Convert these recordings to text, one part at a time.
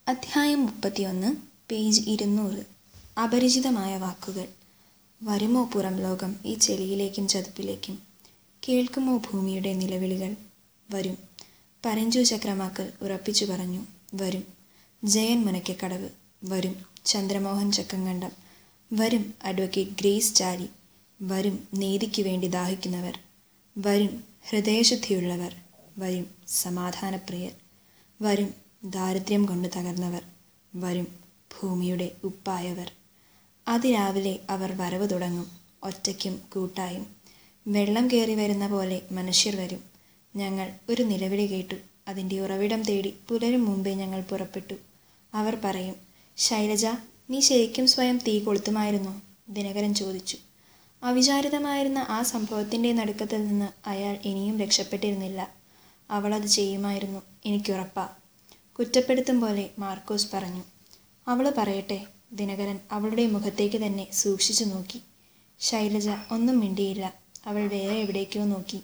അധ്യായം മുപ്പത്തിയൊന്ന് പേജ് ഇരുന്നൂറ് അപരിചിതമായ വാക്കുകൾ വരുമോ പുറം ലോകം ഈ ചെളിയിലേക്കും ചതുപ്പിലേക്കും കേൾക്കുമോ ഭൂമിയുടെ നിലവിളികൾ വരും പരഞ്ചു ചക്രമാക്കൽ ഉറപ്പിച്ചു പറഞ്ഞു വരും ജയൻ മുനയ്ക്കക്കടവ് വരും ചന്ദ്രമോഹൻ ചക്കങ്കണ്ടം വരും അഡ്വക്കേറ്റ് ഗ്രേസ് ചാരി വരും നീതിക്ക് വേണ്ടി ദാഹിക്കുന്നവർ വരും ഹൃദയശുദ്ധിയുള്ളവർ വരും സമാധാനപ്രിയർ വരും ദാരിദ്ര്യം കൊണ്ട് തകർന്നവർ വരും ഭൂമിയുടെ ഉപ്പായവർ അതിരാവിലെ അവർ വരവ് തുടങ്ങും ഒറ്റയ്ക്കും കൂട്ടായും വെള്ളം കയറി വരുന്ന പോലെ മനുഷ്യർ വരും ഞങ്ങൾ ഒരു നിലവിളി കേട്ടു അതിൻ്റെ ഉറവിടം തേടി പുലരും മുമ്പേ ഞങ്ങൾ പുറപ്പെട്ടു അവർ പറയും ശൈലജ നീ ശരിക്കും സ്വയം തീ കൊളുത്തുമായിരുന്നോ ദിനകരൻ ചോദിച്ചു അവിചാരിതമായിരുന്ന ആ സംഭവത്തിൻ്റെ നടുക്കത്തിൽ നിന്ന് അയാൾ ഇനിയും രക്ഷപ്പെട്ടിരുന്നില്ല അവളത് ചെയ്യുമായിരുന്നു എനിക്കുറപ്പാ കുറ്റപ്പെടുത്തും പോലെ മാർക്കോസ് പറഞ്ഞു അവൾ പറയട്ടെ ദിനകരൻ അവളുടെ മുഖത്തേക്ക് തന്നെ സൂക്ഷിച്ചു നോക്കി ശൈലജ ഒന്നും മിണ്ടിയില്ല അവൾ വേറെ എവിടേക്കോ നോക്കി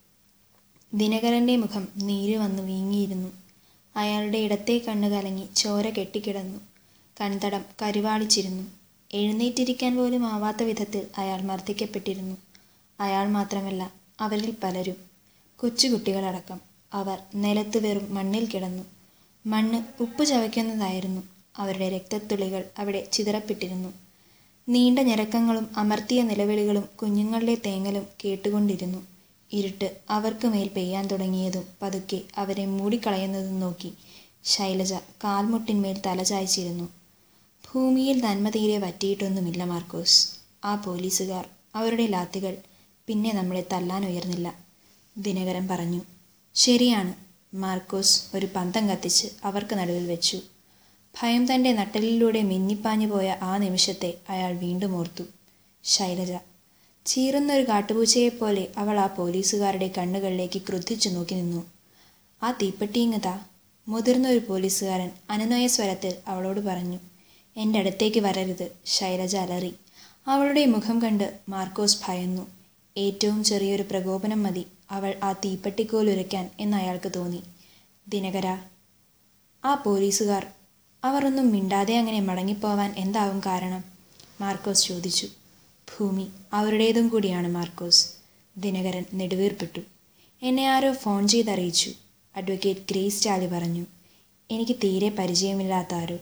ദിനകരൻ്റെ മുഖം നീര് വന്നു വീങ്ങിയിരുന്നു അയാളുടെ ഇടത്തെ കണ്ണ് കലങ്ങി ചോര കെട്ടിക്കിടന്നു കൺതടം കരുവാളിച്ചിരുന്നു എഴുന്നേറ്റിരിക്കാൻ പോലും ആവാത്ത വിധത്തിൽ അയാൾ മർദ്ദിക്കപ്പെട്ടിരുന്നു അയാൾ മാത്രമല്ല അവരിൽ പലരും കൊച്ചുകുട്ടികളടക്കം അവർ നിലത്ത് വെറും മണ്ണിൽ കിടന്നു മണ്ണ് ഉപ്പ് ചവയ്ക്കുന്നതായിരുന്നു അവരുടെ രക്തത്തുള്ളികൾ അവിടെ ചിതറപ്പെട്ടിരുന്നു നീണ്ട ഞരക്കങ്ങളും അമർത്തിയ നിലവിളികളും കുഞ്ഞുങ്ങളുടെ തേങ്ങലും കേട്ടുകൊണ്ടിരുന്നു ഇരുട്ട് അവർക്ക് മേൽ പെയ്യാൻ തുടങ്ങിയതും പതുക്കെ അവരെ മൂടിക്കളയുന്നതും നോക്കി ശൈലജ കാൽമുട്ടിന്മേൽ തലചായ്ച്ചിരുന്നു ഭൂമിയിൽ നന്മ തീരെ വറ്റിയിട്ടൊന്നുമില്ല മാർക്കോസ് ആ പോലീസുകാർ അവരുടെ ലാത്തികൾ പിന്നെ നമ്മളെ തല്ലാൻ ഉയർന്നില്ല ദിനകരൻ പറഞ്ഞു ശരിയാണ് മാർക്കോസ് ഒരു പന്തം കത്തിച്ച് അവർക്ക് നടുവിൽ വെച്ചു ഭയം തൻ്റെ നട്ടലിലൂടെ മിന്നിപ്പാഞ്ഞു പോയ ആ നിമിഷത്തെ അയാൾ വീണ്ടും ഓർത്തു ശൈലജ ചീറുന്നൊരു കാട്ടുപൂച്ചയെപ്പോലെ അവൾ ആ പോലീസുകാരുടെ കണ്ണുകളിലേക്ക് ക്രുദ്ധിച്ചു നോക്കി നിന്നു ആ തീപ്പെട്ടിയിങ്ങതാ മുതിർന്ന ഒരു പോലീസുകാരൻ അനുനയ സ്വരത്തിൽ അവളോട് പറഞ്ഞു എൻ്റെ അടുത്തേക്ക് വരരുത് ശൈലജ അലറി അവളുടെ മുഖം കണ്ട് മാർക്കോസ് ഭയന്നു ഏറ്റവും ചെറിയൊരു പ്രകോപനം മതി അവൾ ആ തീപ്പെട്ടിക്കോലുരയ്ക്കാൻ എന്ന് അയാൾക്ക് തോന്നി ദിനകര ആ പോലീസുകാർ അവർ ഒന്നും മിണ്ടാതെ അങ്ങനെ മടങ്ങിപ്പോവാൻ എന്താവും കാരണം മാർക്കോസ് ചോദിച്ചു ഭൂമി അവരുടേതും കൂടിയാണ് മാർക്കോസ് ദിനകരൻ നെടുവീർപ്പെട്ടു എന്നെ ആരോ ഫോൺ ചെയ്തറിയിച്ചു അഡ്വക്കേറ്റ് ഗ്രേസ് ചാലി പറഞ്ഞു എനിക്ക് തീരെ പരിചയമില്ലാത്ത ആരോ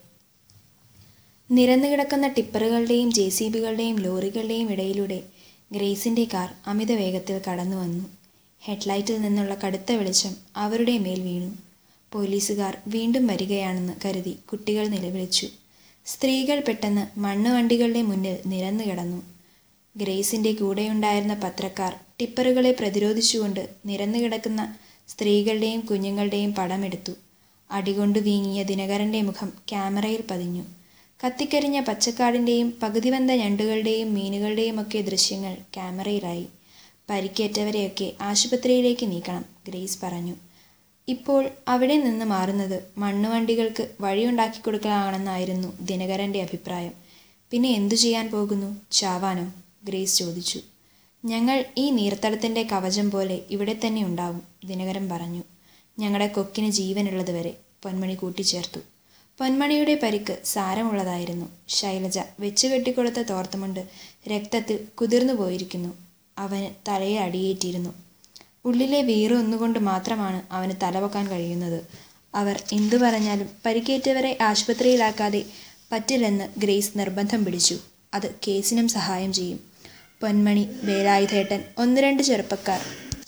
നിരന്നു കിടക്കുന്ന ടിപ്പറുകളുടെയും ജെ സി ബികളുടെയും ലോറികളുടെയും ഇടയിലൂടെ ഗ്രേസിൻ്റെ കാർ അമിത വേഗത്തിൽ കടന്നു വന്നു ഹെഡ്ലൈറ്റിൽ നിന്നുള്ള കടുത്ത വെളിച്ചം അവരുടെ മേൽ വീണു പോലീസുകാർ വീണ്ടും വരികയാണെന്ന് കരുതി കുട്ടികൾ നിലവിളിച്ചു സ്ത്രീകൾ പെട്ടെന്ന് മണ്ണുവണ്ടികളുടെ മുന്നിൽ നിരന്നു കിടന്നു ഗ്രേസിൻ്റെ കൂടെയുണ്ടായിരുന്ന പത്രക്കാർ ടിപ്പറുകളെ പ്രതിരോധിച്ചുകൊണ്ട് നിരന്നു കിടക്കുന്ന സ്ത്രീകളുടെയും കുഞ്ഞുങ്ങളുടെയും പടമെടുത്തു അടികൊണ്ട് വീങ്ങിയ ദിനകരൻ്റെ മുഖം ക്യാമറയിൽ പതിഞ്ഞു കത്തിക്കരിഞ്ഞ പച്ചക്കാടിൻ്റെയും പകുതി വന്ന ഞണ്ടുകളുടെയും മീനുകളുടെയും ഒക്കെ ദൃശ്യങ്ങൾ ക്യാമറയിലായി പരിക്കേറ്റവരെയൊക്കെ ആശുപത്രിയിലേക്ക് നീക്കണം ഗ്രേസ് പറഞ്ഞു ഇപ്പോൾ അവിടെ നിന്ന് മാറുന്നത് മണ്ണുവണ്ടികൾക്ക് വഴിയുണ്ടാക്കി കൊടുക്കലാണെന്നായിരുന്നു ദിനകരൻ്റെ അഭിപ്രായം പിന്നെ എന്തു ചെയ്യാൻ പോകുന്നു ചാവാനോ ഗ്രേസ് ചോദിച്ചു ഞങ്ങൾ ഈ നീർത്തടത്തിൻ്റെ കവചം പോലെ ഇവിടെ തന്നെ ഉണ്ടാവും ദിനകരൻ പറഞ്ഞു ഞങ്ങളുടെ കൊക്കിന് ജീവനുള്ളതുവരെ പൊന്മണി കൂട്ടിച്ചേർത്തു പൊന്മണിയുടെ പരിക്ക് സാരമുള്ളതായിരുന്നു ശൈലജ വെച്ചു കെട്ടിക്കൊടുത്ത തോർത്തുമുണ്ട് രക്തത്തിൽ കുതിർന്നു പോയിരിക്കുന്നു അവന് തലയെ അടിയേറ്റിരുന്നു ഉള്ളിലെ വീറ് ഒന്നുകൊണ്ട് മാത്രമാണ് അവന് തലവെക്കാൻ കഴിയുന്നത് അവർ എന്തു പറഞ്ഞാലും പരിക്കേറ്റവരെ ആശുപത്രിയിലാക്കാതെ പറ്റില്ലെന്ന് ഗ്രേസ് നിർബന്ധം പിടിച്ചു അത് കേസിനും സഹായം ചെയ്യും പൊന്മണി വേലായുധേട്ടൻ ഒന്ന് രണ്ട് ചെറുപ്പക്കാർ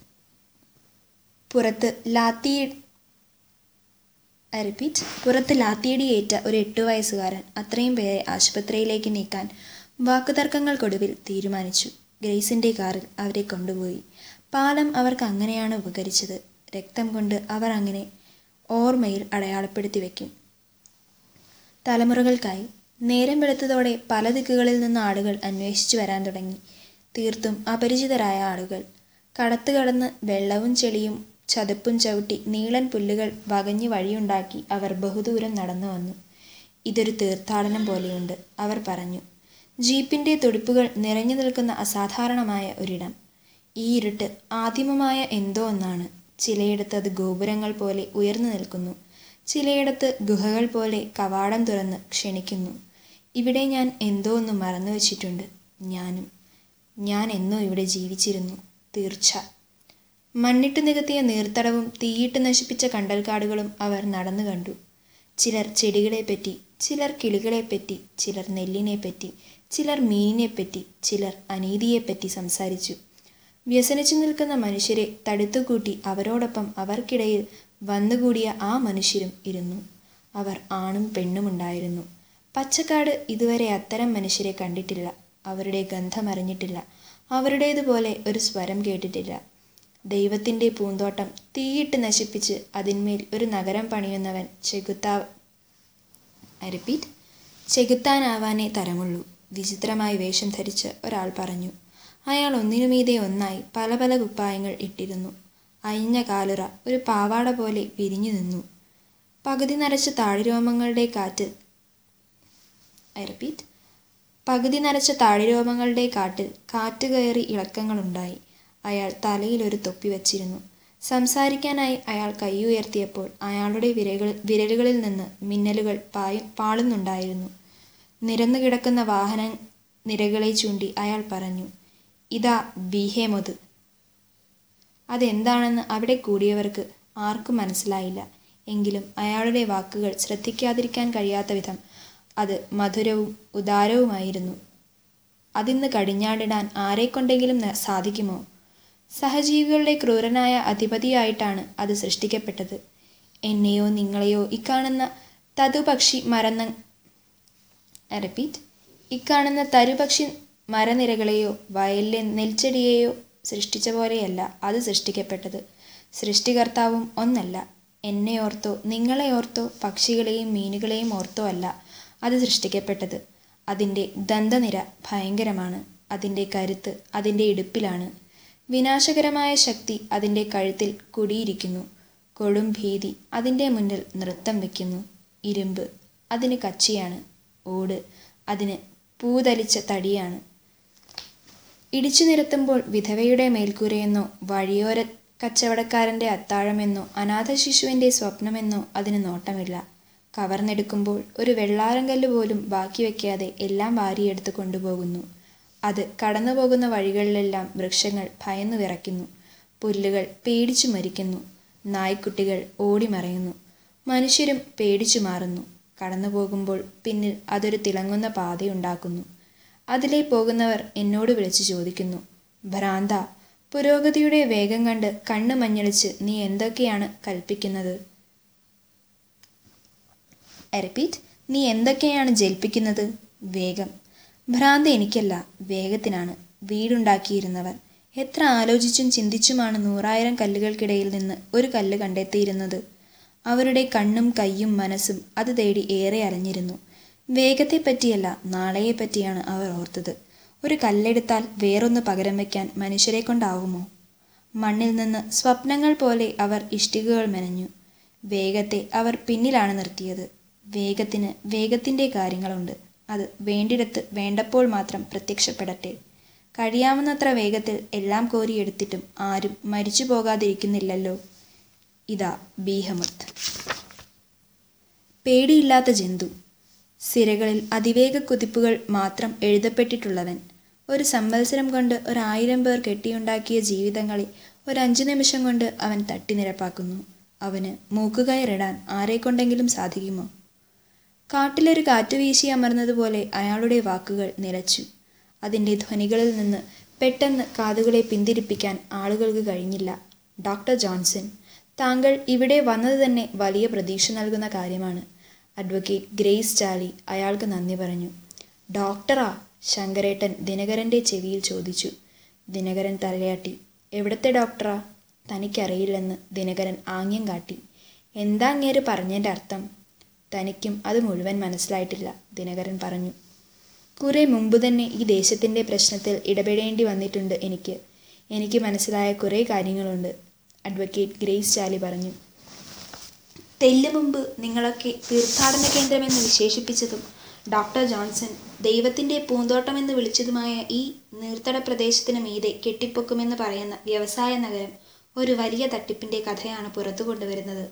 പുറത്ത് ലാത്തി ഐ റിപ്പീറ്റ് പുറത്ത് ലാത്തിയടിയേറ്റ ഒരു എട്ടു വയസ്സുകാരൻ അത്രയും പേരെ ആശുപത്രിയിലേക്ക് നീക്കാൻ വാക്കുതർക്കങ്ങൾക്കൊടുവിൽ തീരുമാനിച്ചു ഗ്രേസിൻ്റെ കാറിൽ അവരെ കൊണ്ടുപോയി പാലം അവർക്ക് അങ്ങനെയാണ് ഉപകരിച്ചത് രക്തം കൊണ്ട് അവർ അങ്ങനെ ഓർമ്മയിൽ അടയാളപ്പെടുത്തി വയ്ക്കും തലമുറകൾക്കായി നേരം വെളുത്തതോടെ പല ദിക്കുകളിൽ നിന്ന് ആളുകൾ അന്വേഷിച്ചു വരാൻ തുടങ്ങി തീർത്തും അപരിചിതരായ ആളുകൾ കടത്ത് കടന്ന് വെള്ളവും ചെളിയും ചതുപ്പും ചവിട്ടി നീളൻ പുല്ലുകൾ വകഞ്ഞു വഴിയുണ്ടാക്കി അവർ ബഹുദൂരം നടന്നു വന്നു ഇതൊരു തീർത്ഥാടനം പോലെയുണ്ട് അവർ പറഞ്ഞു ജീപ്പിൻ്റെ തുടിപ്പുകൾ നിറഞ്ഞു നിൽക്കുന്ന അസാധാരണമായ ഒരിടം ഈ ഇരുട്ട് ആദിമമായ എന്തോ ഒന്നാണ് ചിലയിടത്ത് അത് ഗോപുരങ്ങൾ പോലെ ഉയർന്നു നിൽക്കുന്നു ചിലയിടത്ത് ഗുഹകൾ പോലെ കവാടം തുറന്ന് ക്ഷണിക്കുന്നു ഇവിടെ ഞാൻ എന്തോ ഒന്ന് മറന്നു വച്ചിട്ടുണ്ട് ഞാനും ഞാൻ എന്നോ ഇവിടെ ജീവിച്ചിരുന്നു തീർച്ച മണ്ണിട്ട് നികത്തിയ നീർത്തടവും തീയിട്ട് നശിപ്പിച്ച കണ്ടൽക്കാടുകളും അവർ നടന്നു കണ്ടു ചിലർ ചെടികളെപ്പറ്റി ചിലർ കിളികളെപ്പറ്റി ചിലർ നെല്ലിനെപ്പറ്റി ചിലർ മീനിനെപ്പറ്റി ചിലർ അനീതിയെപ്പറ്റി സംസാരിച്ചു വ്യസനിച്ചു നിൽക്കുന്ന മനുഷ്യരെ തടുത്തുകൂട്ടി അവരോടൊപ്പം അവർക്കിടയിൽ വന്നുകൂടിയ ആ മനുഷ്യരും ഇരുന്നു അവർ ആണും പെണ്ണുമുണ്ടായിരുന്നു പച്ചക്കാട് ഇതുവരെ അത്തരം മനുഷ്യരെ കണ്ടിട്ടില്ല അവരുടെ ഗന്ധമറിഞ്ഞിട്ടില്ല അവരുടേതുപോലെ ഒരു സ്വരം കേട്ടിട്ടില്ല ദൈവത്തിൻ്റെ പൂന്തോട്ടം തീയിട്ട് നശിപ്പിച്ച് അതിന്മേൽ ഒരു നഗരം പണിയുന്നവൻ ചെകുത്താ ഐ റിപ്പീറ്റ് ചെകുത്താനാവാനേ തരമുള്ളൂ വിചിത്രമായി വേഷം ധരിച്ച് ഒരാൾ പറഞ്ഞു അയാൾ ഒന്നിനുമീതെ ഒന്നായി പല പല കുപ്പായങ്ങൾ ഇട്ടിരുന്നു അയിഞ്ഞ കാലുറ ഒരു പാവാട പോലെ വിരിഞ്ഞു നിന്നു പകുതി നരച്ച താടിരോമങ്ങളുടെ കാറ്റ് ഐ റിപ്പീറ്റ് പകുതി നരച്ച താടിരോമങ്ങളുടെ കാട്ടിൽ കാറ്റ് കയറി ഇളക്കങ്ങളുണ്ടായി അയാൾ തലയിൽ ഒരു തൊപ്പി വച്ചിരുന്നു സംസാരിക്കാനായി അയാൾ കൈ ഉയർത്തിയപ്പോൾ അയാളുടെ വിരകൾ വിരലുകളിൽ നിന്ന് മിന്നലുകൾ പായ പാളുന്നുണ്ടായിരുന്നു നിരന്നു കിടക്കുന്ന വാഹന നിരകളെ ചൂണ്ടി അയാൾ പറഞ്ഞു ഇതാ ബീഹേമൊത് അതെന്താണെന്ന് അവിടെ കൂടിയവർക്ക് ആർക്കും മനസ്സിലായില്ല എങ്കിലും അയാളുടെ വാക്കുകൾ ശ്രദ്ധിക്കാതിരിക്കാൻ കഴിയാത്ത വിധം അത് മധുരവും ഉദാരവുമായിരുന്നു അതിന്ന് കടിഞ്ഞാടിടാൻ ആരെക്കൊണ്ടെങ്കിലും ന- സാധിക്കുമോ സഹജീവികളുടെ ക്രൂരനായ അധിപതിയായിട്ടാണ് അത് സൃഷ്ടിക്കപ്പെട്ടത് എന്നെയോ നിങ്ങളെയോ ഇക്കാണുന്ന തതുപക്ഷി മരന്ന റിപ്പീറ്റ് ഇക്കാണുന്ന തരുപക്ഷി മരനിരകളെയോ വയലിലെ നെൽച്ചെടിയെയോ സൃഷ്ടിച്ച പോലെയല്ല അത് സൃഷ്ടിക്കപ്പെട്ടത് സൃഷ്ടികർത്താവും ഒന്നല്ല എന്നെ ഓർത്തോ നിങ്ങളെ ഓർത്തോ പക്ഷികളെയും മീനുകളെയും ഓർത്തോ അല്ല അത് സൃഷ്ടിക്കപ്പെട്ടത് അതിൻ്റെ ദന്തനിര ഭയങ്കരമാണ് അതിൻ്റെ കരുത്ത് അതിൻ്റെ ഇടുപ്പിലാണ് വിനാശകരമായ ശക്തി അതിൻ്റെ കഴുത്തിൽ കുടിയിരിക്കുന്നു കൊടും ഭീതി അതിൻ്റെ മുന്നിൽ നൃത്തം വയ്ക്കുന്നു ഇരുമ്പ് അതിന് കച്ചിയാണ് ഓട് അതിന് പൂതലിച്ച തടിയാണ് ഇടിച്ചു നിരത്തുമ്പോൾ വിധവയുടെ മേൽക്കൂരയെന്നോ വഴിയോര കച്ചവടക്കാരൻ്റെ അത്താഴമെന്നോ അനാഥ ശിശുവിൻ്റെ സ്വപ്നമെന്നോ അതിന് നോട്ടമില്ല കവർന്നെടുക്കുമ്പോൾ ഒരു വെള്ളാരം കല്ല് പോലും ബാക്കി വയ്ക്കാതെ എല്ലാം വാരിയെടുത്ത് കൊണ്ടുപോകുന്നു അത് കടന്നു പോകുന്ന വഴികളിലെല്ലാം വൃക്ഷങ്ങൾ ഭയന്നു വിറയ്ക്കുന്നു പുല്ലുകൾ പേടിച്ചു മരിക്കുന്നു നായ്ക്കുട്ടികൾ ഓടിമറയുന്നു മനുഷ്യരും പേടിച്ചു മാറുന്നു കടന്നു പോകുമ്പോൾ പിന്നിൽ അതൊരു തിളങ്ങുന്ന പാതയുണ്ടാക്കുന്നു അതിലേ പോകുന്നവർ എന്നോട് വിളിച്ചു ചോദിക്കുന്നു ഭ്രാന്ത പുരോഗതിയുടെ വേഗം കണ്ട് കണ്ണ് മഞ്ഞളിച്ച് നീ എന്തൊക്കെയാണ് കൽപ്പിക്കുന്നത് റിപ്പീറ്റ് നീ എന്തൊക്കെയാണ് ജൽപ്പിക്കുന്നത് വേഗം ഭ്രാന്ത് എനിക്കല്ല വേഗത്തിനാണ് വീടുണ്ടാക്കിയിരുന്നവർ എത്ര ആലോചിച്ചും ചിന്തിച്ചുമാണ് നൂറായിരം കല്ലുകൾക്കിടയിൽ നിന്ന് ഒരു കല്ല് കണ്ടെത്തിയിരുന്നത് അവരുടെ കണ്ണും കൈയും മനസ്സും അത് തേടി ഏറെ അലഞ്ഞിരുന്നു വേഗത്തെപ്പറ്റിയല്ല നാളെയെപ്പറ്റിയാണ് അവർ ഓർത്തത് ഒരു കല്ലെടുത്താൽ വേറൊന്ന് പകരം വയ്ക്കാൻ മനുഷ്യരെ കൊണ്ടാവുമോ മണ്ണിൽ നിന്ന് സ്വപ്നങ്ങൾ പോലെ അവർ ഇഷ്ടികകൾ മെനഞ്ഞു വേഗത്തെ അവർ പിന്നിലാണ് നിർത്തിയത് വേഗത്തിന് വേഗത്തിൻ്റെ കാര്യങ്ങളുണ്ട് അത് വേണ്ടിടത്ത് വേണ്ടപ്പോൾ മാത്രം പ്രത്യക്ഷപ്പെടട്ടെ കഴിയാവുന്നത്ര വേഗത്തിൽ എല്ലാം കോരിയെടുത്തിട്ടും ആരും മരിച്ചു പോകാതിരിക്കുന്നില്ലല്ലോ ഇതാ ബീഹമത്ത് പേടിയില്ലാത്ത ജന്തു സിരകളിൽ അതിവേഗ കുതിപ്പുകൾ മാത്രം എഴുതപ്പെട്ടിട്ടുള്ളവൻ ഒരു സംവത്സരം കൊണ്ട് ഒരായിരം പേർ കെട്ടിയുണ്ടാക്കിയ ജീവിതങ്ങളെ ഒരു അഞ്ചു നിമിഷം കൊണ്ട് അവൻ തട്ടിനിരപ്പാക്കുന്നു അവന് മൂക്കുകയറിടാൻ ആരെക്കൊണ്ടെങ്കിലും സാധിക്കുമോ കാട്ടിലൊരു കാറ്റ് വീശി അമർന്നതുപോലെ അയാളുടെ വാക്കുകൾ നിലച്ചു അതിൻ്റെ ധ്വനികളിൽ നിന്ന് പെട്ടെന്ന് കാതുകളെ പിന്തിരിപ്പിക്കാൻ ആളുകൾക്ക് കഴിഞ്ഞില്ല ഡോക്ടർ ജോൺസൺ താങ്കൾ ഇവിടെ വന്നത് തന്നെ വലിയ പ്രതീക്ഷ നൽകുന്ന കാര്യമാണ് അഡ്വക്കേറ്റ് ഗ്രേസ് ചാലി അയാൾക്ക് നന്ദി പറഞ്ഞു ഡോക്ടറാ ശങ്കരേട്ടൻ ദിനകരൻ്റെ ചെവിയിൽ ചോദിച്ചു ദിനകരൻ തലയാട്ടി എവിടത്തെ ഡോക്ടറാ തനിക്കറിയില്ലെന്ന് ദിനകരൻ ആംഗ്യം കാട്ടി എന്താ അങ്ങേര് പറഞ്ഞതിൻ്റെ അർത്ഥം തനിക്കും അത് മുഴുവൻ മനസ്സിലായിട്ടില്ല ദിനകരൻ പറഞ്ഞു കുറെ മുമ്പ് തന്നെ ഈ ദേശത്തിൻ്റെ പ്രശ്നത്തിൽ ഇടപെടേണ്ടി വന്നിട്ടുണ്ട് എനിക്ക് എനിക്ക് മനസ്സിലായ കുറേ കാര്യങ്ങളുണ്ട് അഡ്വക്കേറ്റ് ഗ്രേസ് ചാലി പറഞ്ഞു തെല്ലു മുമ്പ് നിങ്ങളൊക്കെ തീർത്ഥാടന കേന്ദ്രമെന്ന് വിശേഷിപ്പിച്ചതും ഡോക്ടർ ജോൺസൺ ദൈവത്തിൻ്റെ പൂന്തോട്ടമെന്ന് വിളിച്ചതുമായ ഈ നീർത്തട പ്രദേശത്തിന് മീതെ കെട്ടിപ്പൊക്കുമെന്ന് പറയുന്ന വ്യവസായ നഗരം ഒരു വലിയ തട്ടിപ്പിൻ്റെ കഥയാണ് പുറത്തു കൊണ്ടുവരുന്നത്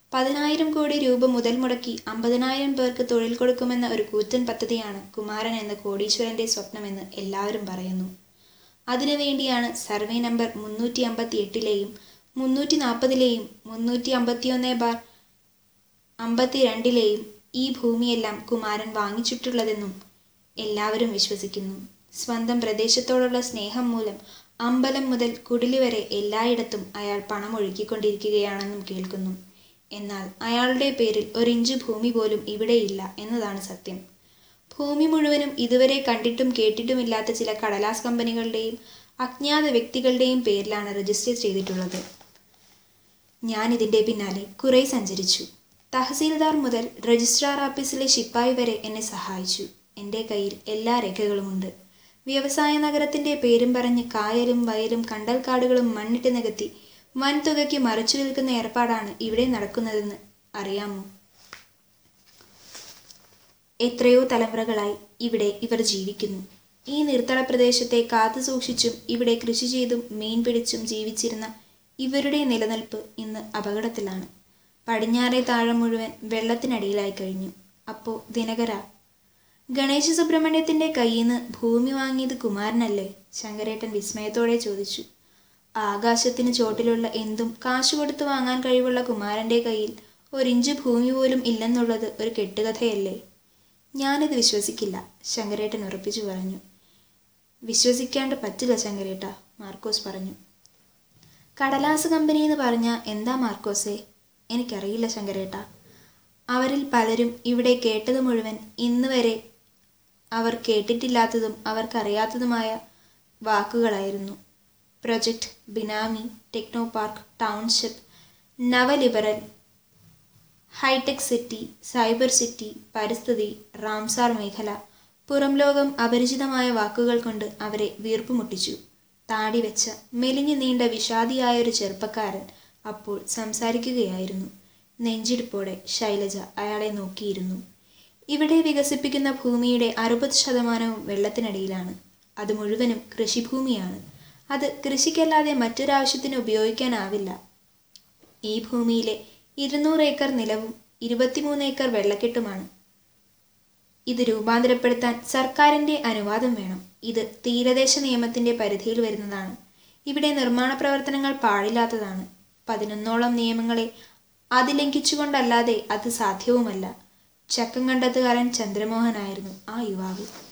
പതിനായിരം കോടി രൂപ മുതൽ മുടക്കി അമ്പതിനായിരം പേർക്ക് തൊഴിൽ കൊടുക്കുമെന്ന ഒരു കൂറ്റൻ പദ്ധതിയാണ് കുമാരൻ എന്ന കോടീശ്വരന്റെ സ്വപ്നമെന്ന് എല്ലാവരും പറയുന്നു അതിനുവേണ്ടിയാണ് സർവേ നമ്പർ മുന്നൂറ്റി അമ്പത്തി എട്ടിലെയും മുന്നൂറ്റി നാൽപ്പതിലെയും മുന്നൂറ്റി അമ്പത്തിയൊന്ന് ബാർ അമ്പത്തി രണ്ടിലെയും ഈ ഭൂമിയെല്ലാം കുമാരൻ വാങ്ങിച്ചിട്ടുള്ളതെന്നും എല്ലാവരും വിശ്വസിക്കുന്നു സ്വന്തം പ്രദേശത്തോടുള്ള സ്നേഹം മൂലം അമ്പലം മുതൽ കുടിലി വരെ എല്ലായിടത്തും അയാൾ പണം ഒഴുക്കിക്കൊണ്ടിരിക്കുകയാണെന്നും കേൾക്കുന്നു എന്നാൽ അയാളുടെ പേരിൽ ഒരിഞ്ച് ഭൂമി പോലും ഇവിടെയില്ല എന്നതാണ് സത്യം ഭൂമി മുഴുവനും ഇതുവരെ കണ്ടിട്ടും കേട്ടിട്ടുമില്ലാത്ത ചില കടലാസ് കമ്പനികളുടെയും അജ്ഞാത വ്യക്തികളുടെയും പേരിലാണ് രജിസ്റ്റർ ചെയ്തിട്ടുള്ളത് ഞാൻ ഇതിൻ്റെ പിന്നാലെ കുറെ സഞ്ചരിച്ചു തഹസീൽദാർ മുതൽ രജിസ്ട്രാർ ഓഫീസിലെ ശിപ്പായി വരെ എന്നെ സഹായിച്ചു എൻ്റെ കയ്യിൽ എല്ലാ രേഖകളുമുണ്ട് വ്യവസായ നഗരത്തിൻ്റെ പേരും പറഞ്ഞ് കായലും വയലും കണ്ടൽക്കാടുകളും മണ്ണിട്ട് നികത്തി വൻതുകയ്ക്ക് മറിച്ചു വിൽക്കുന്ന ഏർപ്പാടാണ് ഇവിടെ നടക്കുന്നതെന്ന് അറിയാമോ എത്രയോ തലമുറകളായി ഇവിടെ ഇവർ ജീവിക്കുന്നു ഈ നീർത്തട പ്രദേശത്തെ കാത്തു സൂക്ഷിച്ചും ഇവിടെ കൃഷി ചെയ്തും മീൻ പിടിച്ചും ജീവിച്ചിരുന്ന ഇവരുടെ നിലനിൽപ്പ് ഇന്ന് അപകടത്തിലാണ് പടിഞ്ഞാറേ താഴം മുഴുവൻ വെള്ളത്തിനടിയിലായി കഴിഞ്ഞു അപ്പോ ദിനകര ഗണേശ സുബ്രഹ്മണ്യത്തിന്റെ കയ്യിൽ നിന്ന് ഭൂമി വാങ്ങിയത് കുമാരനല്ലേ ശങ്കരേട്ടൻ വിസ്മയത്തോടെ ചോദിച്ചു ആകാശത്തിന് ചോട്ടിലുള്ള എന്തും കാശു കൊടുത്ത് വാങ്ങാൻ കഴിവുള്ള കുമാരന്റെ കയ്യിൽ ഒരിഞ്ച് ഭൂമി പോലും ഇല്ലെന്നുള്ളത് ഒരു കെട്ടുകഥയല്ലേ ഞാനിത് വിശ്വസിക്കില്ല ശങ്കരേട്ടൻ ഉറപ്പിച്ചു പറഞ്ഞു വിശ്വസിക്കാണ്ട് പറ്റില്ല ശങ്കരേട്ട മാർക്കോസ് പറഞ്ഞു കടലാസ് കമ്പനി എന്ന് പറഞ്ഞാൽ എന്താ മാർക്കോസേ എനിക്കറിയില്ല ശങ്കരേട്ട അവരിൽ പലരും ഇവിടെ കേട്ടത് മുഴുവൻ ഇന്ന് വരെ അവർ കേട്ടിട്ടില്ലാത്തതും അവർക്കറിയാത്തതുമായ വാക്കുകളായിരുന്നു project benami techno park township neoliberal hitech city cyber city പരിസ്ഥിതി റാംസാർ മേഖല പുറം ലോകം അപരിചിതമായ വാക്കുകൾ കൊണ്ട് അവരെ വീർപ്പുമുട്ടിച്ചു താടി വെച്ച മെലിഞ്ഞു നീണ്ട വിഷാദിയായൊരു ചെറുപ്പക്കാരൻ അപ്പോൾ സംസാരിക്കുകയായിരുന്നു നെഞ്ചിടിപ്പോടെ ശൈലജ അയാളെ നോക്കിയിരുന്നു ഇവിടെ വികസിപ്പിക്കുന്ന ഭൂമിയുടെ അറുപത് ശതമാനവും വെള്ളത്തിനടിയിലാണ് അത് മുഴുവനും കൃഷിഭൂമിയാണ് അത് കൃഷിക്കല്ലാതെ മറ്റൊരാവശ്യത്തിന് ഉപയോഗിക്കാനാവില്ല ഈ ഭൂമിയിലെ ഇരുന്നൂറ് ഏക്കർ നിലവും ഇരുപത്തിമൂന്ന് ഏക്കർ വെള്ളക്കെട്ടുമാണ് ഇത് രൂപാന്തരപ്പെടുത്താൻ സർക്കാരിന്റെ അനുവാദം വേണം ഇത് തീരദേശ നിയമത്തിന്റെ പരിധിയിൽ വരുന്നതാണ് ഇവിടെ നിർമ്മാണ പ്രവർത്തനങ്ങൾ പാടില്ലാത്തതാണ് പതിനൊന്നോളം നിയമങ്ങളെ അതിലംഘിച്ചുകൊണ്ടല്ലാതെ അത് സാധ്യവുമല്ല ചക്കം കണ്ടെത്തുകാരൻ ചന്ദ്രമോഹനായിരുന്നു ആ യുവാവ്